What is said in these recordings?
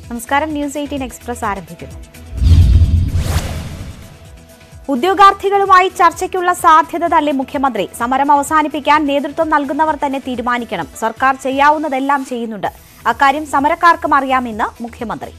നമസ്കാരം news eighteen express ആരംഭിക്കുന്നു ഉദ്യോഗാർത്ഥികളുമായി ചർച്ചയ്ക്കുള്ള സാധ്യത തള്ളി മുഖ്യമന്ത്രി സമരം അവസാനിപ്പിക്കാൻ നേതൃത്വം നൽകുന്നവർ തന്നെ തീരുമാനിക്കണം സർക്കാർ ചെയ്യാവുന്നതെല്ലാം ചെയ്യുന്നുണ്ട് അക്കാര്യം സമരക്കാർക്കും അറിയാമെന്ന് മുഖ്യമന്ത്രി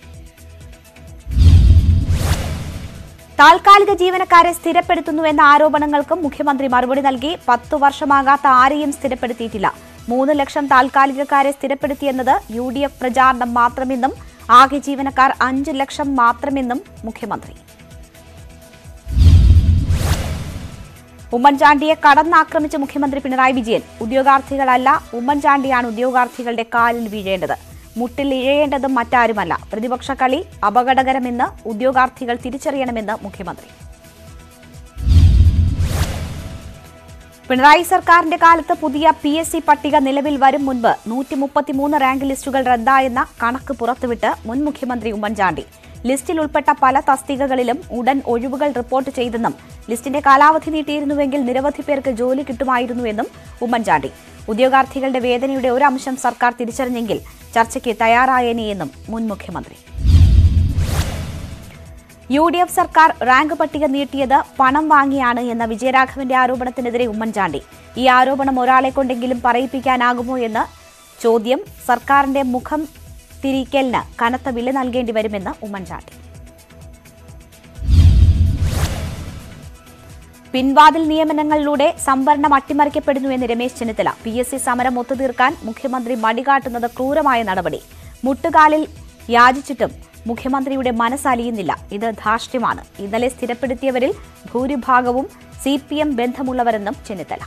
താൽക്കാലിക ജീവനക്കാരെ സ്ഥിരപ്പെടുത്തുന്നുവെന്ന ആരോപണങ്ങൾക്കും മുഖ്യമന്ത്രി മറുപടി നൽകി പത്തു വർഷമാകാത്ത ആരെയും സ്ഥിരപ്പെടുത്തിയിട്ടില്ല മൂന്ന് ലക്ഷം താൽക്കാലികക്കാരെ സ്ഥിരപ്പെടുത്തിയെന്നത് യു ഡി എഫ് പ്രചാരണം മാത്രമെന്നും ആകെ ജീവനക്കാർ അഞ്ച് ലക്ഷം മാത്രമെന്നും മുഖ്യമന്ത്രി ഉമ്മൻചാണ്ടിയെ കടന്നാക്രമിച്ച മുഖ്യമന്ത്രി പിണറായി വിജയൻ ഉദ്യോഗാർത്ഥികളല്ല ഉമ്മൻചാണ്ടിയാണ് ഉദ്യോഗാർത്ഥികളുടെ കാലിൽ വീഴേണ്ടത് മുട്ടിൽ ഇഴയേണ്ടതും മറ്റാരുമല്ല പ്രതിപക്ഷ കളി അപകടകരമെന്ന് ഉദ്യോഗാർത്ഥികൾ തിരിച്ചറിയണമെന്ന് മുഖ്യമന്ത്രി പിണറായി സർക്കാരിന്റെ കാലത്ത് പുതിയ പി എസ് സി പട്ടിക നിലവിൽ വരും മുൻപ് നൂറ്റി മുപ്പത്തിമൂന്ന് റാങ്ക് ലിസ്റ്റുകൾ റദ്ദായെന്ന കണക്ക് പുറത്തുവിട്ട് മുൻ മുഖ്യമന്ത്രി ഉമ്മൻചാണ്ടി ലിസ്റ്റിൽ ഉൾപ്പെട്ട പല തസ്തികകളിലും ഉടൻ ഒഴിവുകൾ റിപ്പോർട്ട് ചെയ്തെന്നും ലിസ്റ്റിന്റെ കാലാവധി നീട്ടിയിരുന്നുവെങ്കിൽ നിരവധി പേർക്ക് ജോലി കിട്ടുമായിരുന്നുവെന്നും ഉമ്മൻചാണ്ടി ഉദ്യോഗാർത്ഥികളുടെ വേദനയുടെ ഒരു അംശം സർക്കാർ തിരിച്ചറിഞ്ഞെങ്കിൽ ചർച്ചയ്ക്ക് തയ്യാറായേനെയെന്നും മുൻ മുഖ്യമന്ത്രി യു ഡി എഫ് സർക്കാർ റാങ്ക് പട്ടിക നീട്ടിയത് പണം വാങ്ങിയാണ് എന്ന വിജയരാഘവന്റെ ആരോപണത്തിനെതിരെ ഉമ്മൻചാണ്ടി ഈ ആരോപണം ഒരാളെ കൊണ്ടെങ്കിലും പറയിപ്പിക്കാനാകുമോ എന്ന് ചോദ്യം സർക്കാരിന്റെ മുഖം തിരിക്കലിന് കനത്ത വില നൽകേണ്ടി വരുമെന്ന് ഉമ്മൻചാണ്ടി പിൻവാതിൽ നിയമനങ്ങളിലൂടെ സംവരണം അട്ടിമറിക്കപ്പെടുന്നുവെന്ന് Ramesh Chennithala P S C സമരം ഒത്തുതീർക്കാൻ മുഖ്യമന്ത്രി മടികാട്ടുന്നത് ക്രൂരമായ നടപടി മുട്ടുകാലിൽ യാചിച്ചിട്ടും മുഖ്യമന്ത്രിയുടെ മനസ്സലിയുന്നില്ല ഇത് ധാർഷ്ട്യമാണ് ഇന്നലെ സ്ഥിരപ്പെടുത്തിയവരിൽ ഭൂരിഭാഗവും സി പി എം ബന്ധമുള്ളവരെന്നും ചെന്നിത്തല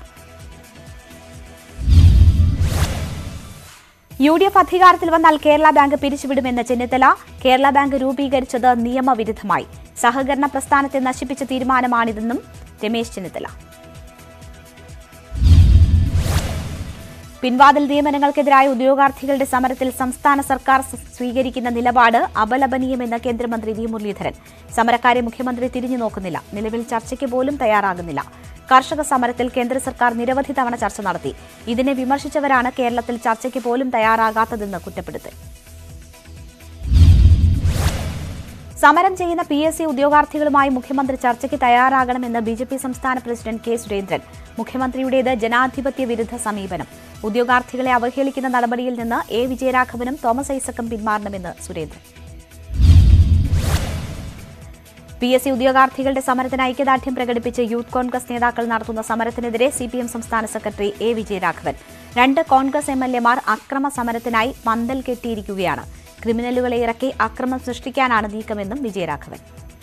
യു ഡി എഫ് അധികാരത്തിൽ വന്നാൽ കേരള ബാങ്ക് പിരിച്ചുവിടുമെന്ന ചെന്നിത്തല കേരള ബാങ്ക് രൂപീകരിച്ചത് നിയമവിരുദ്ധമായി സഹകരണ പ്രസ്ഥാനത്തെ നശിപ്പിച്ച തീരുമാനമാണിതെന്നും രമേശ് ചെന്നിത്തല പിൻവാതിൽ നിയമനങ്ങൾക്കെതിരായ ഉദ്യോഗാർത്ഥികളുടെ സമരത്തിൽ സംസ്ഥാന സർക്കാർ സ് സ്വീകരിക്കുന്ന നിലപാട് അപലപനീയമെന്ന് കേന്ദ്രമന്ത്രി വി മുരളീധരൻ സമരക്കാരെ മുഖ്യമന്ത്രി തിരിഞ്ഞു നോക്കുന്നില്ല നിലവിൽ ചർച്ചയ്ക്ക് പോലും തയ്യാറാകുന്നില്ല കർഷക സമരത്തിൽ കേന്ദ്ര സർക്കാർ നിരവധി തവണ ചർച്ച നടത്തി ഇതിനെ വിമർശിച്ചവരാണ് കേരളത്തിൽ ചർച്ചയ്ക്ക് പോലും തയ്യാറാകാത്തതെന്ന് കുറ്റപ്പെടുത്തൽ സമരം ചെയ്യുന്ന പി എസ് സി ഉദ്യോഗാർത്ഥികളുമായി മുഖ്യമന്ത്രി ചർച്ചയ്ക്ക് തയ്യാറാകണമെന്ന് ബി ജെ പി സംസ്ഥാന പ്രസിഡന്റ് കെ സുരേന്ദ്രൻ മുഖ്യമന്ത്രിയുടേത് ജനാധിപത്യ വിരുദ്ധ സമീപനം ഉദ്യോഗാർത്ഥികളെ അവഹേളിക്കുന്ന നടപടിയിൽ നിന്ന് എ വിജയരാഘവനും തോമസ് ഐസക്കും പിന്മാറണമെന്ന് സുരേന്ദ്രൻ പി എസ് സി ഉദ്യോഗാർത്ഥികളുടെ സമരത്തിന് ഐക്യദാർഢ്യം പ്രകടിപ്പിച്ച് യൂത്ത് കോൺഗ്രസ് നേതാക്കൾ നടത്തുന്ന സമരത്തിനെതിരെ സി പി എം സംസ്ഥാന സെക്രട്ടറി എ വിജയരാഘവൻ രണ്ട് കോൺഗ്രസ് എം എൽ എമാർ അക്രമ സമരത്തിനായി പന്തൽ കെട്ടിയിരിക്കുകയാണ് ക്രിമിനലുകളെ ഇറക്കി അക്രമം സൃഷ്ടിക്കാനാണ് നീക്കമെന്നും വിജയരാഘവൻ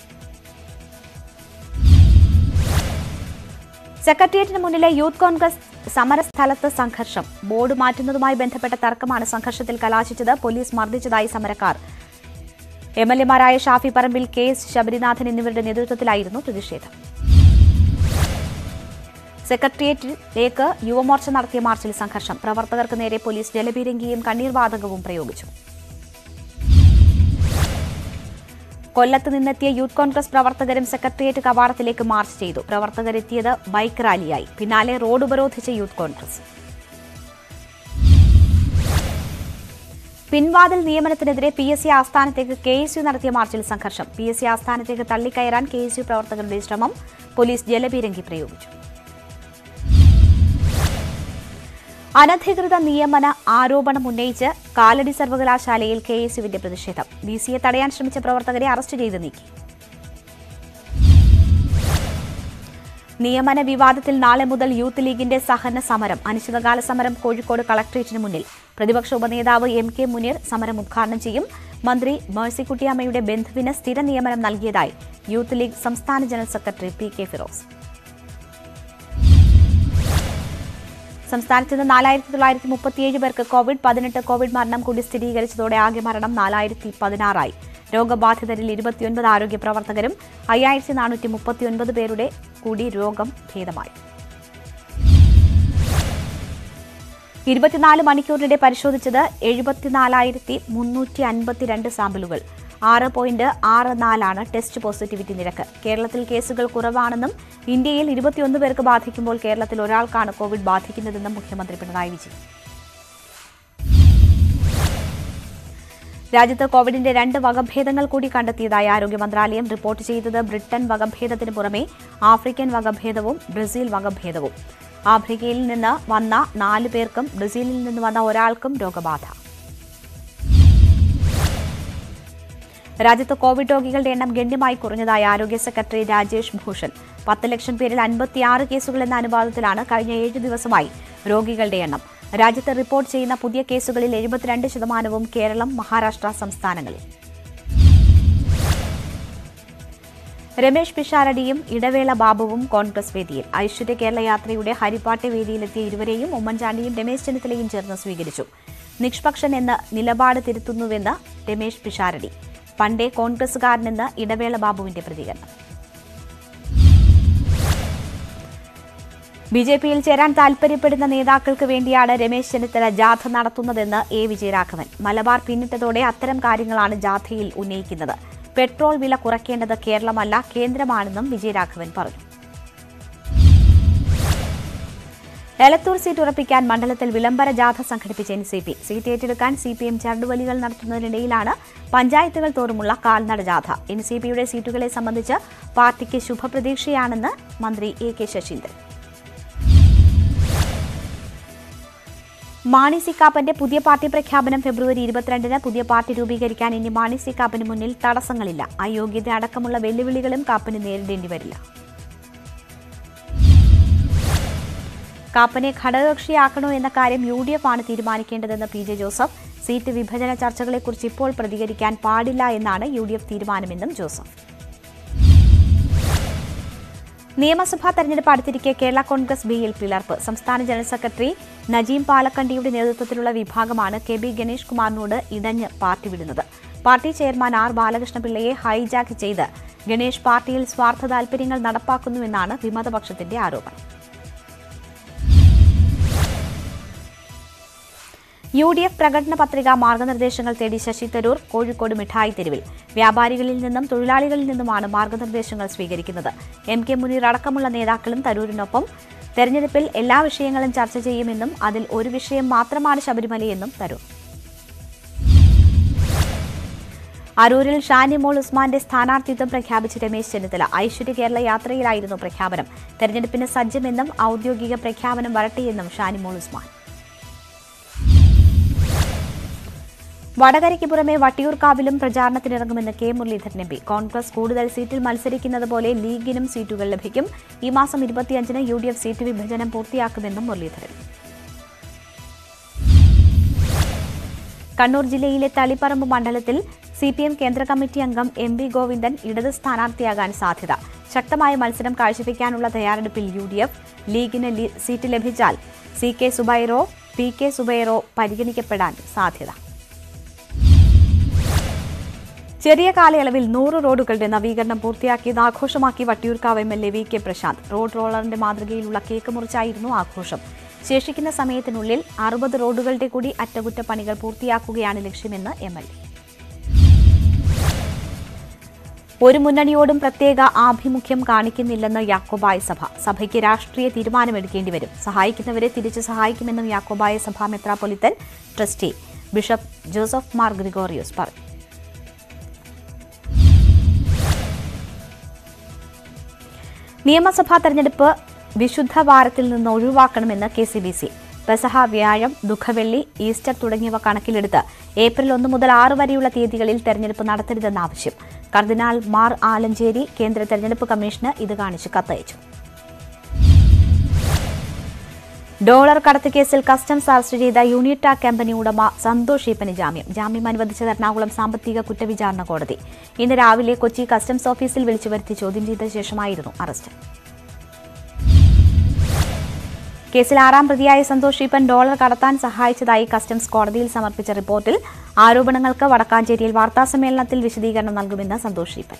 സെക്രട്ടേറിയറ്റിന് മുന്നിലെ യൂത്ത് കോൺഗ്രസ് സമരസ്ഥലത്ത് സംഘർഷം ബോർഡ് മാറ്റുന്നതുമായി ബന്ധപ്പെട്ട തർക്കമാണ് സംഘർഷത്തിൽ കലാശിച്ചത് പോലീസ് മർദ്ദിച്ചതായി സമരക്കാർ എം എൽ എമാരായ ഷാഫി പറമ്പിൽ കെ എസ് ശബരിനാഥൻ എന്നിവരുടെ നേതൃത്വത്തിലായിരുന്നു പ്രതിഷേധം സെക്രട്ടേറിയറ്റിലേക്ക് യുവമോർച്ച നടത്തിയ മാർച്ചിൽ സംഘർഷം പ്രവർത്തകർക്ക് നേരെ പോലീസ് ജലപീരങ്കിയും കണ്ണീർ വാതകവും പ്രയോഗിച്ചു കൊല്ലത്ത് നിന്നെത്തിയ യൂത്ത് കോൺഗ്രസ് പ്രവർത്തകരും സെക്രട്ടേറിയറ്റ് കവാടത്തിലേക്ക് മാർച്ച് ചെയ്തു പ്രവർത്തകരെത്തിയത് ബൈക്ക് റാലിയായി പിന്നാലെ റോഡ് ഉപരോധിച്ച യൂത്ത് കോൺഗ്രസ് പിൻവാതിൽ നിയമനത്തിനെതിരെ പി എസ് സി ആസ്ഥാനത്തേക്ക് കെ എസ് യു നടത്തിയ മാർച്ചിൽ സംഘർഷം പി എസ് സി ആസ്ഥാനത്തേക്ക് തള്ളിക്കയറാൻ കെ എസ് യു പ്രവർത്തകരുടെ ശ്രമം പോലീസ് ജലപീരങ്കി പ്രയോഗിച്ചു അനധികൃത നിയമന ആരോപണം ഉന്നയിച്ച് കാലടി സർവകലാശാലയിൽ കെ എസ് യുവിന്റെ പ്രതിഷേധം ബി സിയെ തടയാൻ ശ്രമിച്ച പ്രവർത്തകരെ അറസ്റ്റ് ചെയ്ത് നീക്കി നിയമന വിവാദത്തിൽ നാളെ മുതൽ യൂത്ത് ലീഗിന്റെ സഹന സമരം അനിശ്ചിതകാല സമരം കോഴിക്കോട് കളക്ട്രേറ്റിന് മുന്നിൽ പ്രതിപക്ഷ ഉപനേതാവ് എം കെ മുനീർ സമരം ഉദ്ഘാടനം ചെയ്യും മന്ത്രി മേഴ്സിക്കുട്ടിയമ്മയുടെ ബന്ധുവിന് സ്ഥിര നിയമനം നൽകിയതായി യൂത്ത് ലീഗ് സംസ്ഥാന general secretary P K Firoz സംസ്ഥാനത്ത് നിന്ന് നാലായിരത്തി തൊള്ളായിരത്തി മുപ്പത്തിയേഴ് പേർക്ക് കോവിഡ് പതിനെട്ട് കോവിഡ് മരണം കൂടി സ്ഥിരീകരിച്ചതോടെ ആകെ മരണം നാലായിരത്തി പതിനാറായി രോഗബാധിതരിൽ ഇരുപത്തിയൊൻപത് ആരോഗ്യ പ്രവർത്തകരും അയ്യായിരത്തി നാനൂറ്റി മുപ്പത്തിയൊൻപത് പേരുടെ കൂടി രോഗം ഭേദമായി ഇരുപത്തിനാല് മണിക്കൂറിനിടെ പരിശോധിച്ചത് എഴുപത്തിനാലായിരത്തി മുന്നൂറ്റി അൻപത്തിരണ്ട് സാമ്പിളുകൾ ആറ് പോയിന്റ് ആറ് നാലാണ് ടെസ്റ്റ് പോസിറ്റിവിറ്റി നിരക്ക് കേരളത്തിൽ കേസുകൾ കുറവാണെന്നും ഇന്ത്യയിൽ ഇരുപത്തിയൊന്ന് പേർക്ക് ബാധിക്കുമ്പോൾ കേരളത്തിൽ ഒരാൾക്കാണ് കോവിഡ് ബാധിക്കുന്നതെന്നും മുഖ്യമന്ത്രി പിണറായി വിജയൻ രാജ്യത്ത് കോവിഡിന്റെ രണ്ട് വകഭേദങ്ങൾ കൂടി കണ്ടെത്തിയതായി ആരോഗ്യ മന്ത്രാലയം റിപ്പോർട്ട് ചെയ്തത് ബ്രിട്ടൻ വകഭേദത്തിന് പുറമെ ആഫ്രിക്കൻ വകഭേദവും ബ്രസീൽ വകഭേദവും ആഫ്രിക്കയിൽ നിന്ന് വന്ന നാല് പേർക്കും ബ്രസീലിൽ നിന്ന് വന്ന ഒരാൾക്കും രോഗബാധ രാജ്യത്ത് കോവിഡ് രോഗികളുടെ എണ്ണം ഗണ്യമായി കുറഞ്ഞതായി ആരോഗ്യ സെക്രട്ടറി രാജേഷ് ഭൂഷൺ പത്ത് ലക്ഷം പേരിൽ അൻപത്തിയാറ് കേസുകൾ എന്ന അനുപാതത്തിലാണ് കഴിഞ്ഞ ഏഴ് ദിവസമായി രോഗികളുടെ എണ്ണം രാജ്യത്ത് റിപ്പോർട്ട് ചെയ്യുന്ന പുതിയ കേസുകളിൽ എഴുപത്തിരണ്ട് ശതമാനവും കേരളം മഹാരാഷ്ട്ര സംസ്ഥാനങ്ങളിൽ രമേശ് പിഷാരടിയും ഇടവേള ബാബുവും കോൺഗ്രസ് വേദിയിൽ ഐശ്വര്യ കേരള യാത്രയുടെ ഹരിപ്പാട്ടെ വേദിയിലെത്തിയ ഇരുവരെയും ഉമ്മൻചാണ്ടിയും രമേശ് ചെന്നിത്തലയും ചേർന്ന് സ്വീകരിച്ചു നിഷ്പക്ഷൻ എന്ന നിലപാട് തിരുത്തുന്നുവെന്ന് രമേശ് പിഷാരടി പണ്ടേ കോൺഗ്രസുകാരനെന്ന് ഇടവേള ബാബുവിന്റെ പ്രതികരണം ബി ജെ പിയിൽ ചേരാൻ താൽപര്യപ്പെടുന്ന നേതാക്കൾക്ക് വേണ്ടിയാണ് രമേശ് ചെന്നിത്തല ജാഥ നടത്തുന്നതെന്ന് എ വിജയരാഘവൻ മലബാർ പിന്നിട്ടതോടെ അത്തരം കാര്യങ്ങളാണ് ജാഥയിൽ ഉന്നയിക്കുന്നത് പെട്രോൾ വില കുറയ്ക്കേണ്ടത് കേരളമല്ല കേന്ദ്രമാണെന്നും വിജയരാഘവൻ പറഞ്ഞു എലത്തൂർ സീറ്റ് ഉറപ്പിക്കാൻ മണ്ഡലത്തിൽ വിളംബര ജാഥ സംഘടിപ്പിച്ച എൻ സി പി സീറ്റ് ഏറ്റെടുക്കാൻ സി പി എം ചരടുവലികൾ നടത്തുന്നതിനിടയിലാണ് പഞ്ചായത്തുകൾ തോറുമുള്ള കാൽനട ജാഥ എൻ സി പിയുടെ സീറ്റുകളെ സംബന്ധിച്ച് പാർട്ടിക്ക് ശുഭപ്രതീക്ഷയാണെന്ന് മന്ത്രി A K Saseendran Mani C കാപ്പന്റെ പുതിയ പാർട്ടി പ്രഖ്യാപനം ഫെബ്രുവരി ഇരുപത്തിരണ്ടിന് പുതിയ പാർട്ടി രൂപീകരിക്കാൻ ഇനി മാണി സി കാപ്പന് മുന്നിൽ തടസ്സങ്ങളില്ല അയോഗ്യത അടക്കമുള്ള വെല്ലുവിളികളും കാപ്പന് നേരിടേണ്ടി വരില്ല കാപ്പനെ ഘടകകക്ഷിയാക്കണോ എന്ന കാര്യം യു ഡി എഫ് ആണ് തീരുമാനിക്കേണ്ടതെന്ന് പി ജെ ജോസഫ് സീറ്റ് വിഭജന ചർച്ചകളെക്കുറിച്ച് ഇപ്പോൾ പ്രതികരിക്കാൻ പാടില്ല എന്നാണ് യു ഡി എഫ് തീരുമാനമെന്നും ജോസഫ് നിയമസഭാ തെരഞ്ഞെടുപ്പ് അടുത്തിരിക്കെ കേരള കോൺഗ്രസ് ബിയിൽ പിളർപ്പ് സംസ്ഥാന ജനറൽ സെക്രട്ടറി നജീം പാലക്കണ്ടിയുടെ നേതൃത്വത്തിലുള്ള വിഭാഗമാണ് കെ ബി ഗണേഷ് കുമാറിനോട് ഇടഞ്ഞ് പാർട്ടി വിടുന്നത് പാർട്ടി ചെയർമാൻ ആർ ബാലകൃഷ്ണപിള്ളയെ ഹൈജാക്ക് ചെയ്ത് ഗണേഷ് പാർട്ടിയിൽ സ്വാർത്ഥ താൽപര്യങ്ങൾ നടപ്പാക്കുന്നുവെന്നാണ് വിമതപക്ഷത്തിന്റെ ആരോപണം യു ഡി എഫ് പ്രകടന പത്രിക മാർഗനിർദ്ദേശങ്ങൾ തേടി ശശി തരൂർ കോഴിക്കോട് മിഠായി തെരുവിൽ വ്യാപാരികളിൽ നിന്നും തൊഴിലാളികളിൽ നിന്നുമാണ് മാർഗനിർദ്ദേശങ്ങൾ സ്വീകരിക്കുന്നത് എം കെ മുനീർ അടക്കമുള്ള നേതാക്കളും തരൂരിനൊപ്പം തെരഞ്ഞെടുപ്പിൽ എല്ലാ വിഷയങ്ങളും ചർച്ച ചെയ്യുമെന്നും അതിൽ ഒരു വിഷയം മാത്രമാണ് ശബരിമലയെന്നും തരൂർ അരൂരിൽ ഷാനിമോൾ ഉസ്മാന്റെ സ്ഥാനാർത്ഥിത്വം പ്രഖ്യാപിച്ച് രമേശ് ചെന്നിത്തല ഐശ്വര്യ കേരള യാത്രയിലായിരുന്നു പ്രഖ്യാപനം തെരഞ്ഞെടുപ്പിന് സജ്ജമെന്നും ഔദ്യോഗിക പ്രഖ്യാപനം വരട്ടെയെന്നും ഷാനിമോൾ ഉസ്മാൻ വടകരയ്ക്ക് പുറമെ വട്ടിയൂർക്കാവിലും പ്രചാരണത്തിനിറങ്ങുമെന്ന് K Muraleedharan M P Congress കൂടുതൽ സീറ്റിൽ മത്സരിക്കുന്നത് പോലെ ലീഗിനും സീറ്റുകൾ ലഭിക്കും ഈ മാസം ഇരുപത്തിയഞ്ചിന് യു ഡി എഫ് സീറ്റ് വിഭജനം പൂർത്തിയാക്കുമെന്നും മുരളീധരൻ കണ്ണൂർ ജില്ലയിലെ തളിപ്പറമ്പ് മണ്ഡലത്തിൽ സി പി എം കേന്ദ്ര കമ്മിറ്റി അംഗം എം വി ഗോവിന്ദൻ ഇടത് സ്ഥാനാർത്ഥിയാകാൻ സാധ്യത ശക്തമായ മത്സരം കാഴ്ചവെക്കാനുള്ള തയ്യാറെടുപ്പിൽ യു ഡി എഫ് ലീഗിന് ലി- സീറ്റ് ലഭിച്ചാൽ സി കെ സുബൈറോ പി കെ സുബൈറോ പരിഗണിക്കപ്പെടാൻ സാധ്യത ചെറിയ കാലയളവിൽ നൂറ് റോഡുകളുടെ നവീകരണം പൂർത്തിയാക്കിയത് ആഘോഷമാക്കി Vattiyoorkavu M L A V K Prasanth road റോളറിന്റെ മാതൃകയിലുള്ള കേക്ക് മുറിച്ചായിരുന്നു ആഘോഷം ശേഷിക്കുന്ന സമയത്തിനുള്ളിൽ അറുപത് റോഡുകളുടെ കൂടി അറ്റകുറ്റപ്പണികൾ പൂർത്തിയാക്കുകയാണ് ലക്ഷ്യമെന്ന് എം എൽ എ ഒരു മുന്നണിയോടും പ്രത്യേക ആഭിമുഖ്യം കാണിക്കുന്നില്ലെന്ന് യാക്കോബായ സഭ സഭയ്ക്ക് രാഷ്ട്രീയ തീരുമാനമെടുക്കേണ്ടി വരും സഹായിക്കുന്നവരെ തിരിച്ചു സഹായിക്കുമെന്നും യാക്കോബായ സഭ metropolitan trustee bishop Joseph Mar Gregorios പറഞ്ഞു നിയമസഭാ തെരഞ്ഞെടുപ്പ് വിശുദ്ധ വാരത്തിൽ നിന്ന് ഒഴിവാക്കണമെന്ന് കെ സി ബി സി പെസഹ വ്യാഴം ദുഃഖവെള്ളി ഈസ്റ്റർ തുടങ്ങിയവ കണക്കിലെടുത്ത് ഏപ്രിൽ ഒന്ന് മുതൽ ആറ് വരെയുള്ള തീയതികളിൽ തെരഞ്ഞെടുപ്പ് നടത്തരുതെന്ന് ആവശ്യം കർദിനാൾ മാർ ആലഞ്ചേരി കേന്ദ്ര തെരഞ്ഞെടുപ്പ് കമ്മീഷന് ഇത് കാണിച്ച് കത്തയച്ചു ഡോളർ കടത്ത് കേസിൽ കസ്റ്റംസ് അറസ്റ്റ് ചെയ്ത യൂണിറ്റ കമ്പനി ഉടമ സന്തോഷ് ഈപ്പന് ജാമ്യം ജാമ്യം അനുവദിച്ചത് എറണാകുളം സാമ്പത്തിക കുറ്റവിചാരണ കോടതി ഇന്ന് രാവിലെ കൊച്ചി കസ്റ്റംസ് ഓഫീസിൽ വിളിച്ചു വരുത്തി ചോദ്യം ചെയ്ത ശേഷമായിരുന്നു അറസ്റ്റ് കേസിൽ ആറാം പ്രതിയായ സന്തോഷ് ഈപ്പൻ ഡോളർ കടത്താൻ സഹായിച്ചതായി കസ്റ്റംസ് കോടതിയിൽ സമർപ്പിച്ച റിപ്പോർട്ടിൽ ആരോപണങ്ങൾക്ക് വടക്കാഞ്ചേരിയിൽ വാർത്താസമ്മേളനത്തിൽ വിശദീകരണം നൽകുമെന്ന് സന്തോഷ് ഈപ്പൻ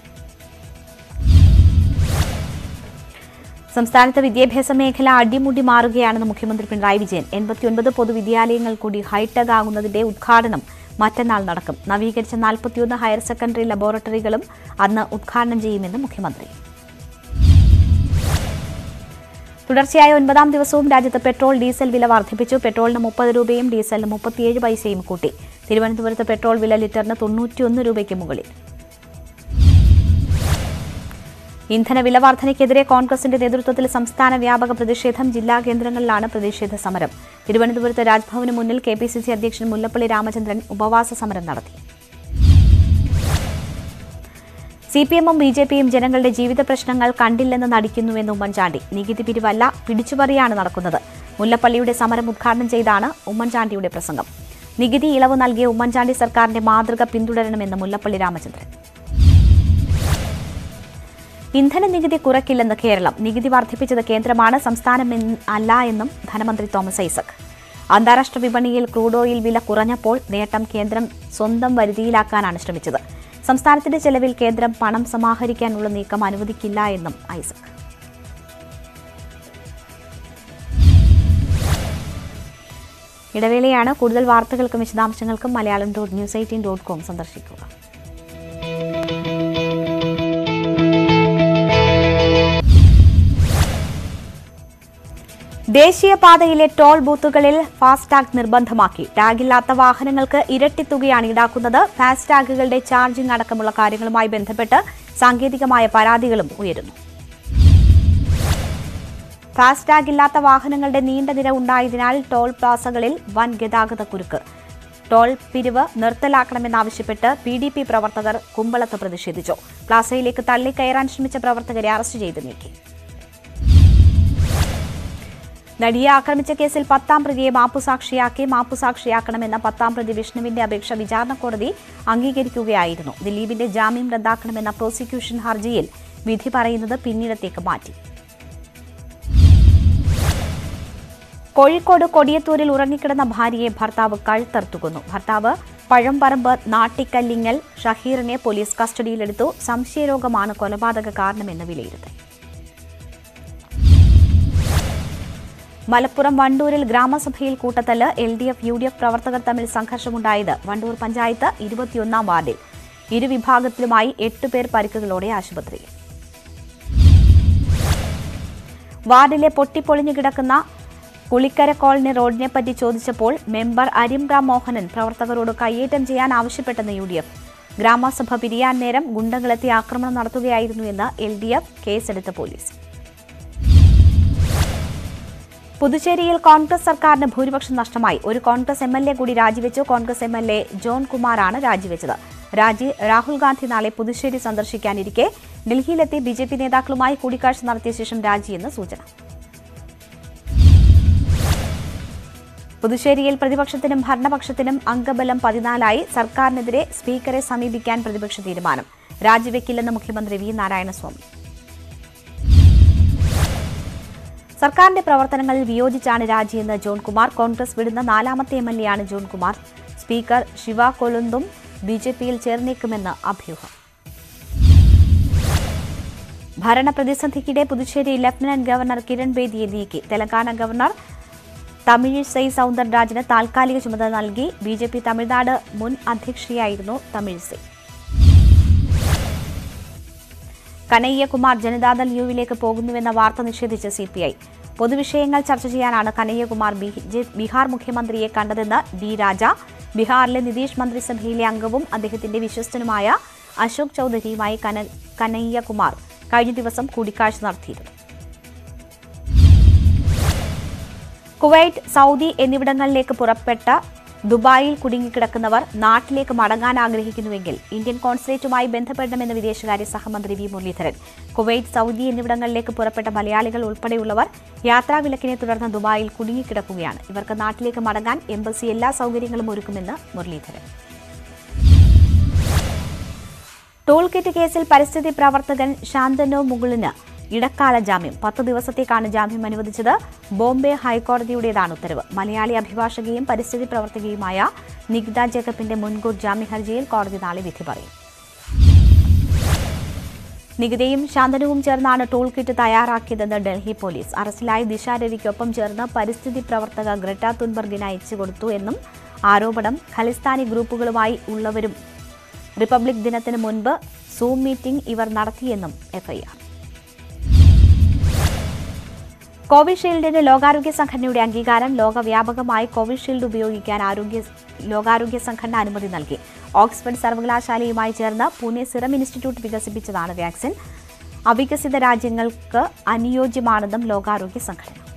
സംസ്ഥാനത്ത് വിദ്യാഭ്യാസ മേഖല അടിമുടി മാറുകയാണെന്ന് മുഖ്യമന്ത്രി പിണറായി വിജയൻ എൺപത്തിയൊൻപത് പൊതുവിദ്യാലയങ്ങൾ കൂടി ഹൈടെക് ആകുന്നതിന്റെ ഉദ്ഘാടനം മറ്റന്നാൾ നടക്കും നവീകരിച്ച നാൽപ്പത്തിയൊന്ന് ഹയർ സെക്കൻഡറി ലബോറട്ടറികളും അന്ന് ഉദ്ഘാടനം ചെയ്യുമെന്ന് മുഖ്യമന്ത്രി തുടർച്ചയായ ഒൻപതാം ദിവസവും രാജ്യത്ത് പെട്രോൾ ഡീസൽ വില വർദ്ധിപ്പിച്ചു പെട്രോളിന് മുപ്പത് രൂപയും ഡീസലിന് മുപ്പത്തിയേഴ് പൈസയും കൂട്ടി തിരുവനന്തപുരത്ത് പെട്രോൾ വില ലിറ്ററിന് തൊണ്ണൂറ്റിയൊന്ന് രൂപയ്ക്ക് മുകളിൽ ഇന്ധന വില വർധനയ്ക്കെതിരെ കോൺഗ്രസിന്റെ നേതൃത്വത്തിൽ സംസ്ഥാന വ്യാപക പ്രതിഷേധം ജില്ലാ കേന്ദ്രങ്ങളിലാണ് പ്രതിഷേധ സമരം തിരുവനന്തപുരത്ത് രാജ്ഭവന് മുന്നിൽ കെ പി സി സി അധ്യക്ഷൻ മുല്ലപ്പള്ളി രാമചന്ദ്രൻ ഉപവാസ സമരം നടത്തി സി പി എമ്മും ബി ജെ പിയും ജനങ്ങളുടെ ജീവിത പ്രശ്നങ്ങൾ കണ്ടില്ലെന്ന് നടിക്കുന്നുവെന്ന് ഉമ്മൻചാണ്ടി നികുതി പിരിവല്ല പിടിച്ചുപറിയാണ് നടക്കുന്നത് മുല്ലപ്പള്ളിയുടെ സമരം ഉദ്ഘാടനം ചെയ്താണ് ഉമ്മൻചാണ്ടിയുടെ പ്രസംഗം നികുതി ഇളവ് നൽകിയ ഉമ്മൻചാണ്ടി സർക്കാരിന്റെ മാതൃക പിന്തുടരണമെന്ന് മുല്ലപ്പള്ളി രാമചന്ദ്രൻ ഇന്ധന നികുതി കുറയ്ക്കില്ലെന്ന് കേരളം നികുതി വർദ്ധിപ്പിച്ചത് കേന്ദ്രമാണ് സംസ്ഥാനം എന്ന് അല്ല എന്നും ധനമന്ത്രി തോമസ് ഐസക് അന്താരാഷ്ട്ര വിപണിയിൽ ക്രൂഡ് ഓയിൽ വില കുറഞ്ഞപ്പോൾ നേട്ടം കേന്ദ്രം സ്വന്തം വരുതിയിലാക്കാനാണ് ശ്രമിച്ചത് സംസ്ഥാനത്തിന്റെ ചെലവിൽ കേന്ദ്രം പണം സമാഹരിക്കാനുള്ള നീക്കം അനുവദിക്കില്ല എന്നും ഐസക് ഇടവേളയാണ് കൂടുതൽ വാർത്തകൾക്കും വിശദാംശങ്ങൾക്കും Malayalam dot news eighteen dot com സന്ദർശിക്കുക ദേശീയപാതയിലെ ടോൾ ബൂത്തുകളിൽ ഫാസ്ടാഗ് നിർബന്ധമാക്കി ടാഗില്ലാത്ത വാഹനങ്ങൾക്ക് ഇരട്ടി തുകയാണ് ഈടാക്കുന്നത് ഫാസ്ടാഗുകളുടെ ചാർജിംഗ് അടക്കമുള്ള കാര്യങ്ങളുമായി ബന്ധപ്പെട്ട് സാങ്കേതികമായ പരാതികളും ഉയരുന്നു ഫാസ്ടാഗ് ഇല്ലാത്ത വാഹനങ്ങളുടെ നീണ്ട നിര ഉണ്ടായതിനാൽ ടോൾ പ്ലാസകളിൽ വൻ ഗതാഗത കുരുക്ക് ടോൾ പിരിവ് നിർത്തലാക്കണമെന്നാവശ്യപ്പെട്ട് പി ഡി പി പ്രവർത്തകർ കുമ്പളത്ത് പ്രതിഷേധിച്ചു പ്ലാസയിലേക്ക് തള്ളിക്കയറാൻ ശ്രമിച്ച പ്രവർത്തകരെ അറസ്റ്റ് ചെയ്ത് നീക്കി നടിയെ ആക്രമിച്ച കേസിൽ പത്താം പ്രതിയെ മാപ്പുസാക്ഷിയാക്കി മാപ്പുസാക്ഷിയാക്കണമെന്ന പത്താം പ്രതി വിഷ്ണുവിന്റെ അപേക്ഷ വിചാരണ കോടതി അംഗീകരിക്കുകയായിരുന്നു ദിലീപിന്റെ ജാമ്യം റദ്ദാക്കണമെന്ന പ്രോസിക്യൂഷൻ ഹർജിയിൽ വിധി പറയുന്നത് പിന്നീടത്തേക്ക് മാറ്റി കോഴിക്കോട് കൊടിയത്തൂരിൽ ഉറങ്ങിക്കിടന്ന ഭാര്യയെ ഭർത്താവ് കഴുത്തറുത്തുകൊന്നു ഭർത്താവ് പഴംപറമ്പ് നാട്ടിക്കല്ലിങ്ങൽ ഷഹീറിനെ പോലീസ് കസ്റ്റഡിയിലെടുത്തു സംശയരോഗമാണ് കൊലപാതക കാരണമെന്ന് വിലയിരുത്തൽ മലപ്പുറം വണ്ടൂരിൽ ഗ്രാമസഭയിൽ കൂട്ടത്തല്ല് L D F U D F പ്രവർത്തകർ തമ്മിൽ സംഘർഷമുണ്ടായത് വണ്ടൂർ പഞ്ചായത്ത് ഇരുപത്തിയൊന്നാം വാർഡിൽ ഇരുവിഭാഗത്തിലുമായി എട്ട് പേർ പരിക്കുകളോടെ ആശുപത്രിയിൽ വാർഡിലെ പൊട്ടിപ്പൊളിഞ്ഞു കിടക്കുന്ന കുളിക്കര കോളനി റോഡിനെപ്പറ്റി ചോദിച്ചപ്പോൾ മെമ്പർ അരിംറാം മോഹനൻ പ്രവർത്തകരോട് കയ്യേറ്റം ചെയ്യാൻ ആവശ്യപ്പെട്ടെന്ന് യു ഡി എഫ് ഗ്രാമസഭ പിരിയാൻ നേരം ഗുണ്ടകളെത്തി ആക്രമണം നടത്തുകയായിരുന്നുവെന്ന് എൽ ഡി എഫ് കേസെടുത്ത പോലീസ് പുതുച്ചേരിയിൽ കോൺഗ്രസ് സർക്കാരിന് ഭൂരിപക്ഷം നഷ്ടമായി ഒരു കോൺഗ്രസ് എം എൽ എ കൂടി രാജിവെച്ചു Congress M L A John കുമാറാണ് രാജിവെച്ചത് രാജി രാഹുൽ ഗാന്ധി നാളെ പുതുച്ചേരി സന്ദർശിക്കാനിരിക്കെ ഡൽഹിയിലെത്തി ബി ജെ പി നേതാക്കളുമായി കൂടിക്കാഴ്ച നടത്തിയ ശേഷം രാജിയെന്ന് സൂചന പുതുച്ചേരിയിൽ പ്രതിപക്ഷത്തിനും ഭരണപക്ഷത്തിനും അംഗബലം പതിനാലായി സർക്കാരിനെതിരെ സ്പീക്കറെ സമീപിക്കാൻ പ്രതിപക്ഷ തീരുമാനം രാജിവെക്കില്ലെന്ന് മുഖ്യമന്ത്രി വി നാരായണസ്വാമി സർക്കാരിന്റെ പ്രവർത്തനങ്ങളിൽ വിയോജിച്ചാണ് രാജിയെന്ന് ജോൺകുമാർ കോൺഗ്രസ് വിടുന്ന നാലാമത്തെ M L എയാണ് Johnkumar speaker Shiva കൊലുന്തും B J പിയിൽ ചേർന്നേക്കുമെന്ന് അഭ്യൂഹം ഭരണപ്രതിസന്ധിക്കിടെ പുതുച്ചേരി ലഫ്റ്റനന്റ് ഗവർണർ കിരൺ ബേദിയെ നീക്കി തെലങ്കാന ഗവർണർ തമിഴിസൈ സൗന്ദർരാജിന് താൽക്കാലിക ചുമതല നൽകി ബി ജെ പി തമിഴ്നാട് മുൻ അധ്യക്ഷയായിരുന്നു തമിഴിസൈ കനയ്യകുമാർ ജനതാദൾ യുവിലേക്ക് പോകുന്നുവെന്ന വാർത്ത നിഷേധിച്ച് സി പി ഐ പൊതുവിഷയങ്ങൾ ചർച്ച ചെയ്യാനാണ് കനയ്യകുമാർ ബി- ജെ- ബീഹാർ മുഖ്യമന്ത്രിയെ കണ്ടതെന്ന് ഡി രാജ ബീഹാറിലെ നിതീഷ് മന്ത്രിസഭയിലെ അംഗവും അദ്ദേഹത്തിന്റെ വിശ്വസ്തനുമായ അശോക് ചൌധരിയുമായി കന കനയ്യകുമാർ കഴിഞ്ഞ ദിവസം കൂടിക്കാഴ്ച നടത്തിയിരുന്നു കുവൈറ്റ് സൗദി എന്നിവിടങ്ങളിലേക്ക് പുറപ്പെട്ട ദുബായിൽ കുടുങ്ങിക്കിടക്കുന്നവർ നാട്ടിലേക്ക് മടങ്ങാൻ ആഗ്രഹിക്കുന്നുവെങ്കിൽ ഇന്ത്യൻ കോൺസുലേറ്റുമായി ബന്ധപ്പെടണമെന്ന് വിദേശകാര്യ സഹമന്ത്രി വി മുരളീധരൻ കുവൈറ്റ് സൗദി എന്നിവിടങ്ങളിലേക്ക് പുറപ്പെട്ട മലയാളികൾ ഉൾപ്പെടെയുള്ളവർ യാത്രാവിലക്കിനെ തുടർന്ന് ദുബായിൽ കുടുങ്ങിക്കിടക്കുകയാണ് ഇവർക്ക് നാട്ടിലേക്ക് മടങ്ങാൻ എംബസി എല്ലാ സൗകര്യങ്ങളും ഒരുക്കുമെന്ന് മുരളീധരൻ ടൂൾ കിറ്റ് കേസിൽ പരിസ്ഥിതി പ്രവർത്തകൻ ശാന്തനു മുകുളിന് ഇടക്കാല ജാമ്യം പത്ത് ദിവസത്തേക്കാണ് ജാമ്യം അനുവദിച്ചത് ബോംബെ ഹൈക്കോടതിയുടേതാണ് ഉത്തരവ് മലയാളി അഭിഭാഷകയും പരിസ്ഥിതി പ്രവർത്തകയുമായ നികിത ജേക്കബിന്റെ മുൻകൂർ ജാമ്യ ഹർജിയിൽ കോടതി നാളെ വിധി പറയും നികിതയും ശാന്തനുവും ചേർന്നാണ് ടൂൾ കിറ്റ് തയ്യാറാക്കിയതെന്ന് ഡൽഹി പോലീസ് അറസ്റ്റിലായ ദിശ രവിക്കൊപ്പം ചേർന്ന് പരിസ്ഥിതി പ്രവർത്തക ഗ്രറ്റ തുൻബർഗിന് അയച്ചു കൊടുത്തു എന്നും ആരോപണം ഖലിസ്ഥാനി ഗ്രൂപ്പുകളുമായി ഉള്ളവരും റിപ്പബ്ലിക് ദിനത്തിന് മുൻപ് സൂം മീറ്റിംഗ് ഇവർ നടത്തിയെന്നും എഫ്ഐആർ കോവിഷീൽഡിന് ലോകാരോഗ്യ സംഘടനയുടെ അംഗീകാരം ലോകവ്യാപകമായി കോവിഷീൽഡ് ഉപയോഗിക്കാൻ ആരോഗ്യ ലോകാരോഗ്യ സംഘടന അനുമതി നൽകി ഓക്സ്ഫോർഡ് സർവകലാശാലയുമായി ചേർന്ന് പൂനെ സിറം ഇൻസ്റ്റിറ്റ്യൂട്ട് വികസിപ്പിച്ചതാണ് വാക്സിൻ അവികസിത രാജ്യങ്ങൾക്ക് അനുയോജ്യമാണെന്നും ലോകാരോഗ്യ സംഘടന